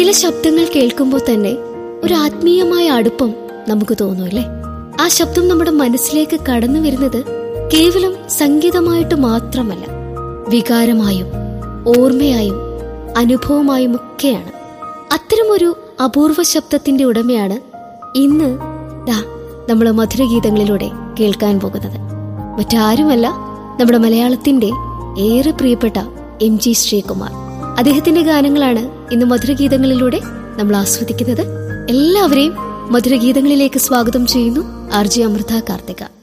ചില ശബ്ദങ്ങൾ കേൾക്കുമ്പോൾ തന്നെ ഒരു ആത്മീയമായ അടുപ്പം നമുക്ക് തോന്നുമല്ലേ ആ ശബ്ദം നമ്മുടെ മനസ്സിലേക്ക് കടന്നു വരുന്നത് കേവലം സംഗീതമായിട്ട് മാത്രമല്ല വികാരമായും ഓർമ്മയായും അനുഭവമായും ഒക്കെയാണ് അത്തരമൊരു അപൂർവ ശബ്ദത്തിന്റെ ഉടമയാണ് ഇന്ന് ദാ നമ്മൾ മധുരഗീതങ്ങളിലൂടെ കേൾക്കാൻ പോകുന്നത് മറ്റാരുമല്ല നമ്മുടെ മലയാളത്തിന്റെ ഏറെ പ്രിയപ്പെട്ട എം ജി ശ്രീകുമാർ അദ്ദേഹത്തിന്റെ ഗാനങ്ങളാണ് ഇന്ന് മധുരഗീതങ്ങളിലൂടെ നമ്മൾ ആസ്വദിക്കുന്നത് എല്ലാവരെയും മധുരഗീതങ്ങളിലേക്ക് സ്വാഗതം ചെയ്യുന്നു ആർ ജി അമൃത കാർത്തിക